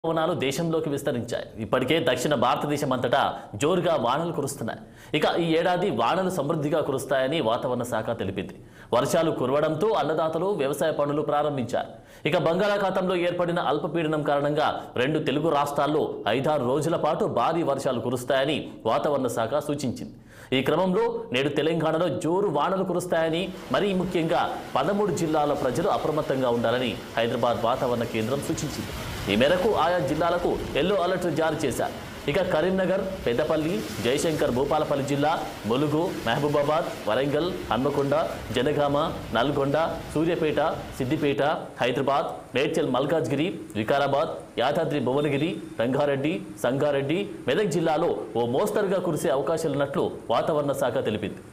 పవనాలు దేశంలోకి విస్తరించాయి ఇప్పటికే దక్షిణ భారతదేశం అంతటా జోరుగా వానలు కురుస్తున్నాయి ఇక ఈ ఏడాది వానలు సమృద్ధిగా కురుస్తాయని వాతావరణ శాఖ తెలిపింది వర్షాలు కురవడంతో అన్నదాతలు వ్యవసాయ పనులు ప్రారంభించారు ఇక బంగాళాఖాతంలో ఏర్పడిన అల్పపీడనం కారణంగా రెండు తెలుగు రాష్ట్రాల్లో ఐదారు రోజుల పాటు భారీ వర్షాలు కురుస్తాయని వాతావరణ శాఖ సూచించింది ఈ క్రమంలో నేడు తెలంగాణలో జోరు వానలు కురుస్తాయని మరీ ముఖ్యంగా పదమూడు జిల్లాల ప్రజలు అప్రమత్తంగా ఉండాలని హైదరాబాద్ వాతావరణ కేంద్రం సూచించింది ఈ మేరకు ఆయా జిల్లాలకు ఎల్లో అలర్ట్ జారీ చేశారు ఇక కరీంనగర్ పెద్దపల్లి జయశంకర్ భూపాలపల్లి జిల్లా ములుగు మహబూబాబాద్ వరంగల్ హన్మకొండ జనగామ నల్గొండ సూర్యాపేట సిద్దిపేట హైదరాబాద్ మేడ్చల్ మల్కాజ్గిరి వికారాబాద్ యాదాద్రి భువనగిరి రంగారెడ్డి సంగారెడ్డి మెదక్ జిల్లాలో ఓ మోస్తరుగా కురిసే అవకాశాలున్నట్లు వాతావరణ శాఖ తెలిపింది